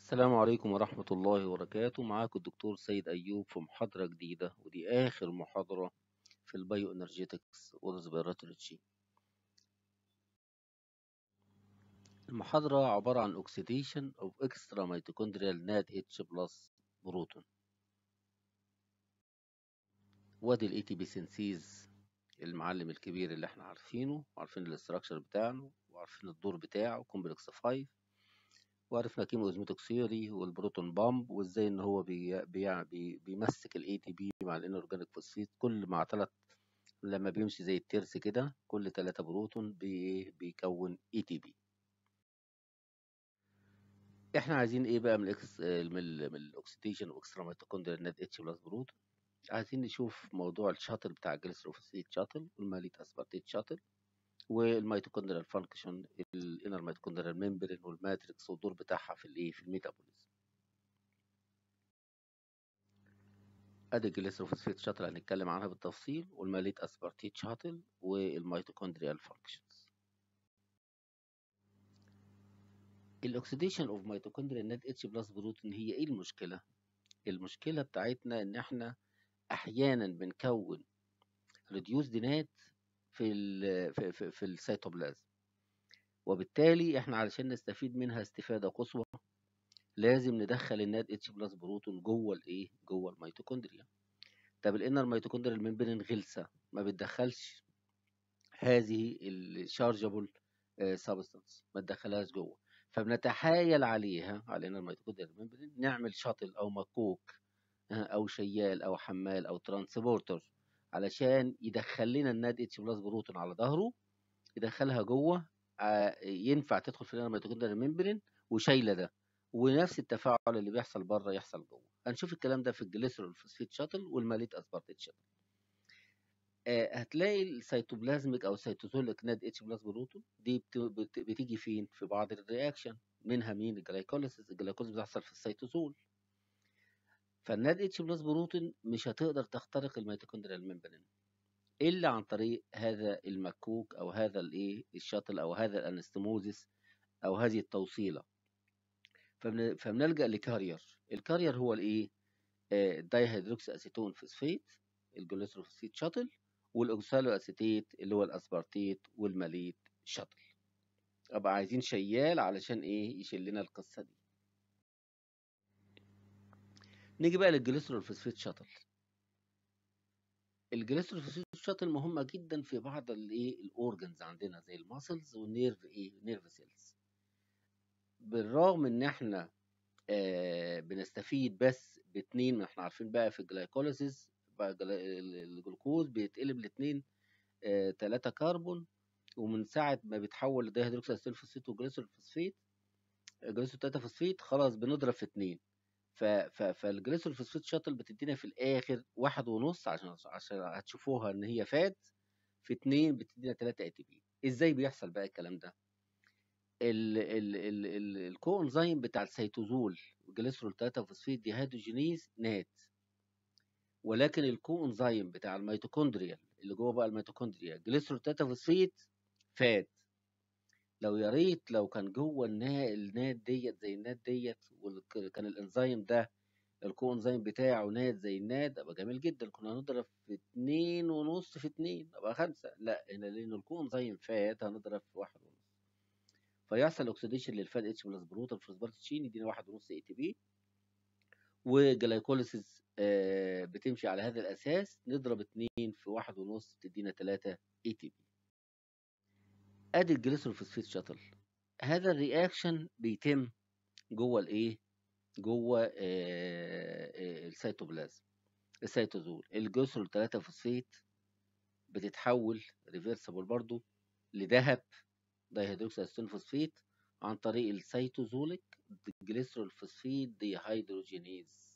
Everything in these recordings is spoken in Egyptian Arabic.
السلام عليكم ورحمة الله وبركاته معاكم الدكتور سيد أيوب في محاضرة جديدة ودي آخر محاضرة في البايو انرجيتكس والريسبيراتوري المحاضرة عبارة عن oxidation of extra mitochondrial NADH plus بروتون وادي ال ATP synthase المعلم الكبير اللي احنا عارفينه وعارفين الاستراكشر بتاعه وعارفين الدور بتاعه كومبلكس 5 وعرفنا كيمو اوزموتيك ثيوري والبروتون بامب وازاي ان هو بي بي بي بيمسك الاي تي بي مع الانورجانيك فوسفيت كل مع ثلاث لما بيمشي زي الترس كده كل ثلاثة بروتون بي بيكون اي تي بي احنا عايزين ايه بقى من الاكس من ال من الاكسيديشن واكسترا ميتوكوندريال نت اتش بلس بروتون عايزين نشوف موضوع الشاتل بتاع الجليسروفوسفيت شاتل والماليت اسبارتيت شاتل والميتوكوندريال فانكشن الانر ميتوكوندريال ممبرين والماتريكس والدور بتاعها في الايه في الميتابوليزم ادي الجليسروفوسفيت شاتل هنتكلم عنها بالتفصيل والماليت اسبارتيت شاتل والميتوكوندريال فانكشنز الاكسيديشن اوف ميتوكوندريال نت اتش بلس بروتين هي ايه المشكله المشكله بتاعتنا ان احنا احيانا بنكون ريديوسد نات في ال في, في, في السيتوبلازم وبالتالي احنا علشان نستفيد منها استفاده قصوى لازم ندخل الناد اتش بلس بروتون جوه الايه جوه الميتوكوندريا طب الانر ميتوكوندريال ممبرين غلسه ما بتدخلش هذه الشارجبل سبستانس ما تدخلهاش جوه فبنتحايل عليها على الانر ميتوكوندريال ممبرين نعمل شاطل او مكوك او شيال او حمال او ترانسبورتر علشان يدخل لنا الناد اتش بلس بروتون على ظهره يدخلها جوه ينفع تدخل في الميتوكوندريال ممبرين وشايله ده ونفس التفاعل اللي بيحصل بره يحصل جوه هنشوف الكلام ده في الجليسرول فوسفيت شاتل والماليت اسبارتيت شاتل هتلاقي السيتوبلازميك او السيتوزوليك ناد اتش بلس بروتون دي بتيجي فين في بعض الرياكشن منها مين الجلايكوليسيس الجلايكوليسيس بتحصل في السيتوزول فالناد اتش بلس بروتين مش هتقدر تخترق الميتوكوندريال ممبرين الا عن طريق هذا المكوك او هذا الايه الشاتل او هذا الانستموزيس او هذه التوصيله فبن... فبنلجا لكارير الكارير هو الايه الدايهيدروكسي اسيتون فوسفيت الجليسروفوسفيت شاتل والاوكسالو اسيتيت اللي هو الاسبارتيت والماليت شاتل ابقى عايزين شيال علشان ايه يشيل لنا القصه دي نيجي بقى للجليسرول فوسفيت شاتل الجليسرول فوسفيت شاتل مهمة جدا في بعض الايه الاورجنز عندنا زي الماسلز والنيرف ايه نيرف سيلز بالرغم ان احنا آه بنستفيد بس باتنين ما احنا عارفين بقى في الجلايكوليسيس بقى الجلوكوز بيتقلب لاتنين آه تلاتة كربون ومن ساعة ما بيتحول لديهيدروكسي اسيتيل فوسفيت وجليسرول فوسفيت جليسرول تلاتة فوسفيت خلاص بنضرب في اتنين فالجليسرول فوسفيت شاتل بتدينا في الاخر واحد ونص عشان عشان هتشوفوها ان هي فات في اتنين بتدينا تلاتة اي تي بي ازاي بيحصل بقى الكلام ده الكو انزيم بتاع السيتوزول الجليسرول 3 فوسفيت ديهيدروجينيز نات ولكن الكو انزيم بتاع الميتوكوندريال اللي جوه بقى الميتوكوندريا جليسرول 3 فوسفيت فات لو يا ريت لو كان جوه النات ديت زي النات ديت وكان الانزيم ده الكو انزيم بتاعه نات زي النات ابقى جميل جدا كنا هنضرب في اتنين ونص في اتنين ابقى خمسة لا هنا لان الكو انزيم فات هنضرب في واحد ونص فيحصل اوكسيديشن للفات اتش بلس بروتون فوسفاتيشين يدينا واحد ونص اي تي بي وجلايكوليسيس آه بتمشي على هذا الاساس نضرب اتنين في واحد ونص تدينا تلاتة اي تي بي ادي الجليسرول فوسفيت شاتل هذا الرياكشن بيتم جوه الايه جوه آه آه السيتوبلازم السيتوزول الجليسرول 3 فوسفيت بتتحول ريفرسبل برضو لذهب دايهيدروكسي اسيتون فوسفيت عن طريق السيتوزوليك جليسرول فوسفيت ديهيدروجينيز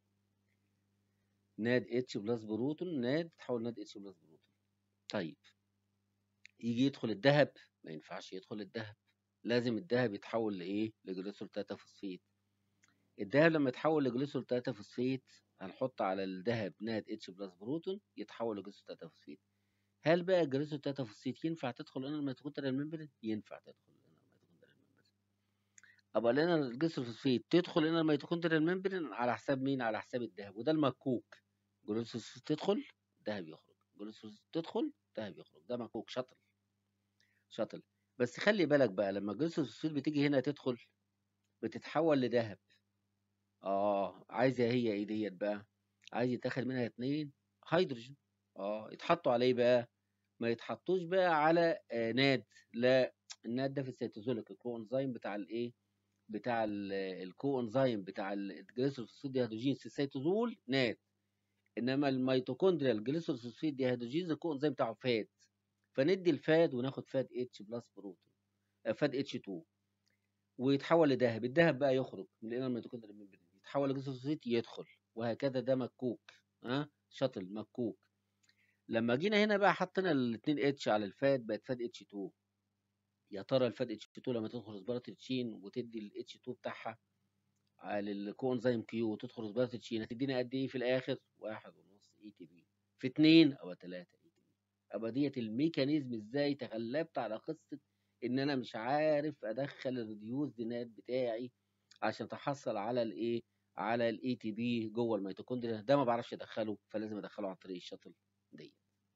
ناد اتش بلس بروتون ناد تحول ناد اتش بلس بروتون طيب يجي يدخل الذهب ما ينفعش يدخل الذهب لازم الذهب يتحول لايه لجليسرول 3 فوسفيت الذهب لما يتحول لجليسرول 3 فوسفيت هنحط على الذهب ناد اتش بلس بروتون يتحول لجليسرول 3 فوسفيت هل بقى الجليسرول 3 فوسفيت ينفع تدخل انا الميتوكوندريال ممبرين ينفع تدخل انا الميتوكوندريال ممبرين ابقى لنا الجليسروفوسفيت تدخل لنا الميتوكوندريال ممبرين على حساب مين على حساب الذهب وده المكوك جلوسوفوسفيت تدخل ذهب يخرج جلوسوفوسفيت تدخل ذهب يخرج ده مكوك شطل شطل بس خلي بالك بقى لما الجلوسوفوسفيت بتيجي هنا تدخل بتتحول لذهب اه عايزه هي ايه ديت بقى عايز يتاخد منها اتنين هيدروجين اه يتحطوا على ايه بقى ما يتحطوش بقى على آه ناد لا الناد ده في السيتوزوليك الكو انزيم بتاع الايه بتاع الكو انزيم بتاع الجليسروفوسفيد ديهيدروجينز السيتوزول ناد انما الميتوكوندريال جليسروفوسفيد ديهيدروجينز الكو انزيم بتاعه فات فندي الفاد وناخد فاد اتش بلس بروتون فاد اتش 2 ويتحول لذهب الذهب بقى يخرج من الانر ميتوكوندريال ممبرين يتحول لجليسروفوسفيد يدخل وهكذا ده مكوك ها أه؟ شطل مكوك لما جينا هنا بقى حطينا الاثنين اتش على الفاد بقت فاد اتش 2 يا ترى الفاد اتش 2 لما تدخل سبارة التشين وتدي الاتش 2 بتاعها على الكو انزيم كيو وتدخل سبارة التشين هتدينا قد ايه في الاخر؟ واحد ونص اي تي بي في اتنين او تلاتة اي تي بي ابقى ديت الميكانيزم ازاي تغلبت على قصة ان انا مش عارف ادخل الريديوز دينات بتاعي عشان اتحصل على الايه على الاي تي بي جوه الميتوكوندريا ده ما بعرفش ادخله فلازم ادخله عن طريق الشطل ديت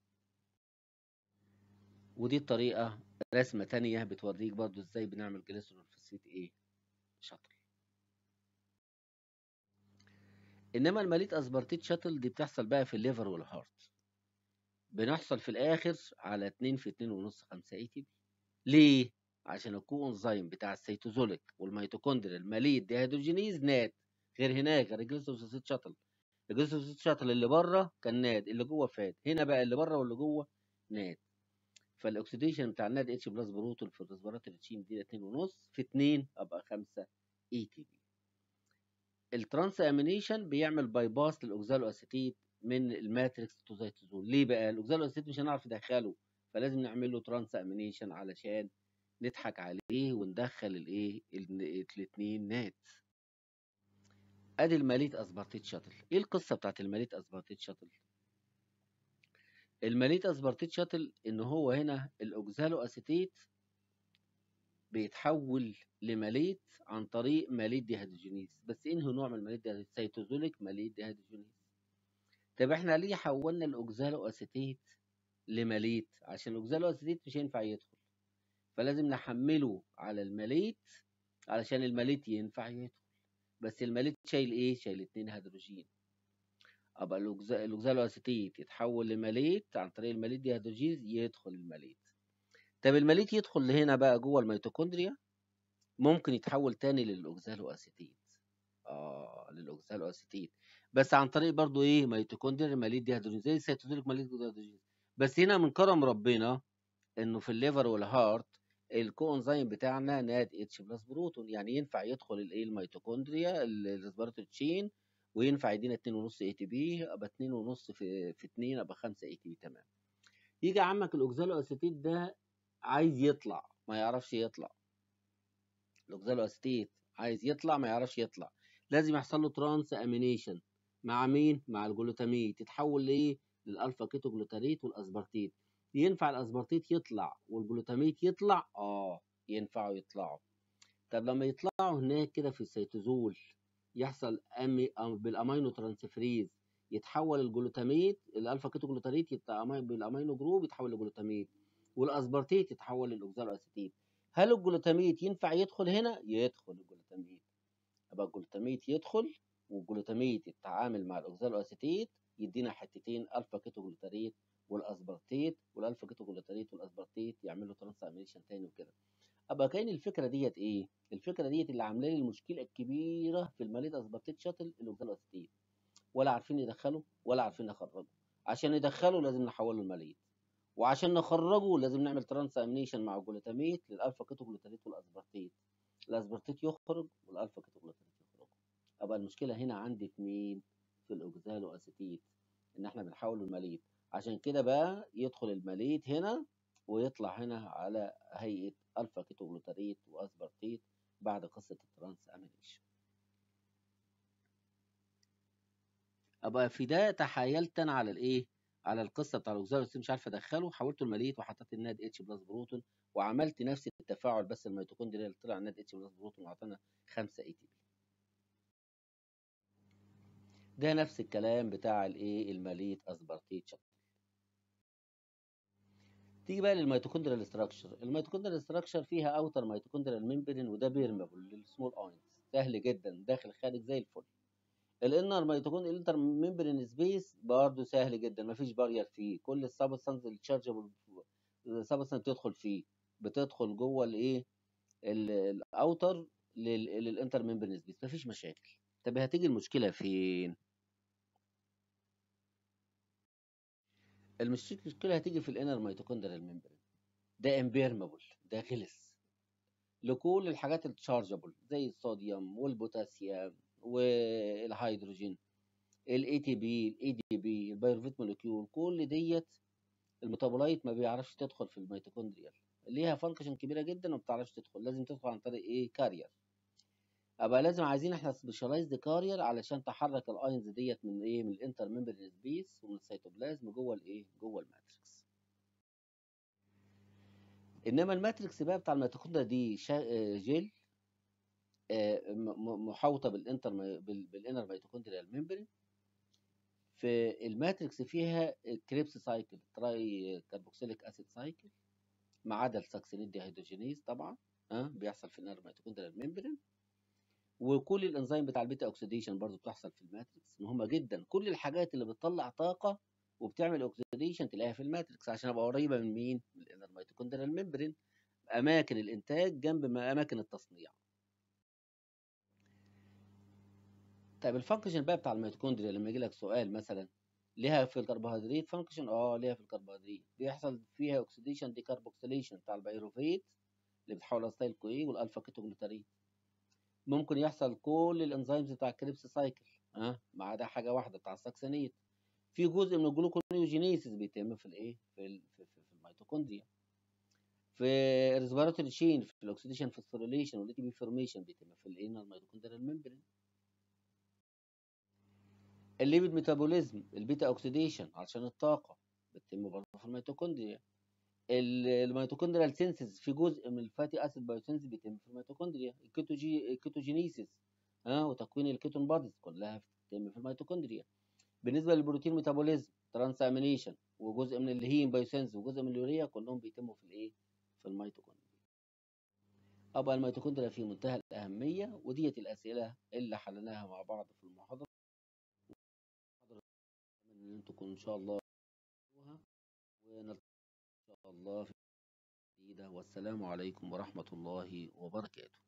ودي الطريقة رسمة تانية بتوريك برضو ازاي بنعمل جليسرول فوسفيت ايه شطل انما الماليت اسبرتيت شطل دي بتحصل بقى في الليفر والهارت بنحصل في الاخر على 2 في 2 ونص 5 اي تي بي ليه عشان الكو انزيم بتاع السيتوزوليك والميتوكوندريا الماليت ديهيدروجينيز ناد غير هناك غير الجليسرول فوسفيت شطل الجليسرول فوسفيت شطل اللي بره كان ناد اللي جوه فات هنا بقى اللي بره واللي جوه ناد فالاكسيديشن بتاع الناد اتش بلس بروتون في الريسبيراتوري تشين دي 2 ونص في 2 ابقى 5 اي تي بي الترانس امينيشن بيعمل باي باس للاوكزالو اسيتيت من الماتريكس تو زيتوزول ليه بقى الاوكزالو اسيتيت مش هنعرف ندخله فلازم نعمل له ترانس امينيشن علشان نضحك عليه وندخل الايه الاثنين نات ادي الماليت اسبارتيت شاتل ايه القصه بتاعت الماليت اسبارتيت شاتل الماليت اسبارتيت شاتل ان هو هنا الاوكزالو اسيتيت بيتحول لماليت عن طريق ماليت ديهيدروجينيز بس انهي نوع من الماليت ديهيدروجينيز سيتوزوليك ماليت ديهيدروجينيز طب احنا ليه حولنا الاوكزالو اسيتيت لماليت عشان الاوكزالو اسيتيت مش هينفع يدخل فلازم نحمله على الماليت علشان الماليت ينفع يدخل بس الماليت شايل ايه شايل اتنين هيدروجين ابقى الاوكزالو اسيتيت يتحول لماليت عن طريق الماليت ديهيدروجيز يدخل الماليت طب الماليت يدخل لهنا بقى جوه الميتوكوندريا ممكن يتحول تاني للاوكزالو اسيتيت اه للاوكزالو اسيتيت بس عن طريق برضو ايه ميتوكوندريا ماليت ديهيدروجيز زي السيتوزوليك ماليت ديهيدروجيز بس هنا من كرم ربنا انه في الليفر والهارت الكو انزيم بتاعنا ناد اتش بلس بروتون يعني ينفع يدخل الايه الميتوكوندريا الريسبيراتوري تشين وينفع يدينا 2.5 اي تي بي ابقى 2.5 في في 2 ابقى 5 اي تي بي تمام يجي عمك الاوكزالو اسيتيت ده عايز يطلع ما يعرفش يطلع الاوكزالو اسيتيت عايز يطلع ما يعرفش يطلع لازم يحصل له ترانس امينيشن مع مين مع الجلوتاميت يتحول لايه للالفا كيتو جلوتاريت والاسبرتيت ينفع الاسبرتيت يطلع والجلوتاميت يطلع اه ينفعوا يطلعوا طب لما يطلعوا هناك كده في السيتوزول يحصل أمي بالامينو ترانسفريز يتحول الجلوتاميت الالفا كيتو جلوتاريت بالامينو جروب يتحول لجلوتاميت والاسبرتيت يتحول للاوكزالو اسيتيت هل الجلوتاميت ينفع يدخل هنا يدخل الجلوتاميت يبقى الجلوتاميت يدخل والجلوتاميت يتعامل مع الاوكزالو اسيتيت يدينا حتتين الفا كيتو جلوتاريت والاسبرتيت والالفا كيتو جلوتاريت والاسبرتيت يعملوا ترانس امينيشن تاني وكده ابقى كاين الفكره ديت ايه الفكره ديت اللي عامله لي المشكله الكبيره في الماليت اسبرتيت شاتل الاوكزالو اسيتيت ولا عارفين يدخلوا ولا عارفين يخرجوا عشان يدخلوا لازم نحوله الماليت وعشان نخرجه لازم نعمل ترانس امينيشن مع الجلوتاميت للالفا كيتو جلوتاريت والاسبرتيت الاسبرتيت يخرج والالفا كيتو جلوتاريت يخرج ابقى المشكله هنا عندي في مين في الاوكزالو اسيتيت ان احنا بنحول الماليت عشان كده بقى يدخل الماليت هنا ويطلع هنا على هيئه الفا كيتو جلوتاريت واسبرتيت بعد قصه الترانس امينيشن ابقى في ده تحايلت انا على الايه على القصه بتاع الاوكسالوس مش عارف ادخله حولته المليت وحطيت الناد اتش بلس بروتون وعملت نفس التفاعل بس الميتوكوندريا اللي طلع الناد اتش بلس بروتون وعطانا 5 اي تي بي ده نفس الكلام بتاع الايه المليت اسبرتيت شابتر تيجي بقى للميتوكوندريال ستراكشر الميتوكوندريال ستراكشر فيها اوتر ميتوكوندريال ممبرين وده بيرمبل للسمول اينز سهل جدا داخل خارج زي الفل الانر ميتوكوندريال الانتر ممبرين سبيس برضه سهل جدا مفيش بارير فيه كل السبستانس التشارجبل السبستانس بتدخل فيه بتدخل جوه الايه الاوتر للانتر ممبرين سبيس مفيش مشاكل طب هتيجي المشكله فين المشكله هتيجي في الانر ميتوكوندريال ممبرين ده امبيرمبل ده غلس لكل الحاجات التشارجبل زي الصوديوم والبوتاسيوم والهيدروجين الاي تي بي الاي دي بي البيروفيت موليكيول كل ديت الميتابولايت ما بيعرفش تدخل في الميتوكوندريال ليها فانكشن كبيره جدا وما بتعرفش تدخل لازم تدخل عن طريق ايه كارير ابقى لازم عايزين احنا سبيشالايزد كارير علشان تحرك الاينز ديت من ايه من الانتر ممبرين سبيس ومن السيتوبلازم جوه الايه جوه الماتريكس انما الماتريكس بقى بتاع الميتوكوندريا دي شا... جيل محاوطه بالانتر بالانر ميتوكوندريال ممبرين في الماتريكس فيها كريبس سايكل تراي كاربوكسيليك اسيد سايكل ما عدا الساكسينيد دي هيدروجينيز طبعا ها أه؟ بيحصل في الانر ميتوكوندريال ممبرين وكل الانزيم بتاع البيتا اوكسيديشن برضو بتحصل في الماتريكس مهمه جدا كل الحاجات اللي بتطلع طاقه وبتعمل اوكسيديشن تلاقيها في الماتريكس عشان ابقى قريبه من مين من الانر ميتوكوندريال ممبرين اماكن الانتاج جنب ما اماكن التصنيع طيب الفانكشن بقى بتاع الميتوكوندريا لما يجي لك سؤال مثلا ليها في الكربوهيدرات فانكشن اه ليها في الكربوهيدرات بيحصل فيها اوكسيديشن دي كاربوكسيليشن بتاع البيروفيت اللي بتحول اسيتيل كوي والالفا كيتوجلوتاريت ممكن يحصل كل الانزيمز بتاع الكريبس سايكل ها أه؟ ما عدا حاجه واحده بتاع الساكسينيت في جزء من الجلوكونيوجينيسيس بيتم في الايه في ال في, في, في الميتوكوندريا في الريسبيراتوري تشين في الاكسيديشن فوسفوريليشن والاي تي بي فورميشن بيتم في الانر ميتوكوندريال ممبرين الليبيد ميتابوليزم البيتا اوكسيديشن عشان الطاقه بتتم برضه في الميتوكوندريا الميتوكوندريال سينسز في جزء من الفاتي اسيد بايوسينسز بيتم في الميتوكوندريا الكيتوجي الكيتوجينيسيس ها أه؟ وتكوين الكيتون بادز كلها بتتم في الميتوكوندريا بالنسبه للبروتين ميتابوليزم ترانس امينيشن وجزء من الهيم بايوسينسز وجزء من اليوريا كلهم بيتموا في الايه في الميتوكوندريا أبقى الميتوكوندريا في منتهى الأهمية وديت الأسئلة اللي حليناها مع بعض في المحاضرة ان انتم تكونوا ان شاء الله ونلتقي ان شاء الله في جديدة والسلام عليكم ورحمة الله وبركاته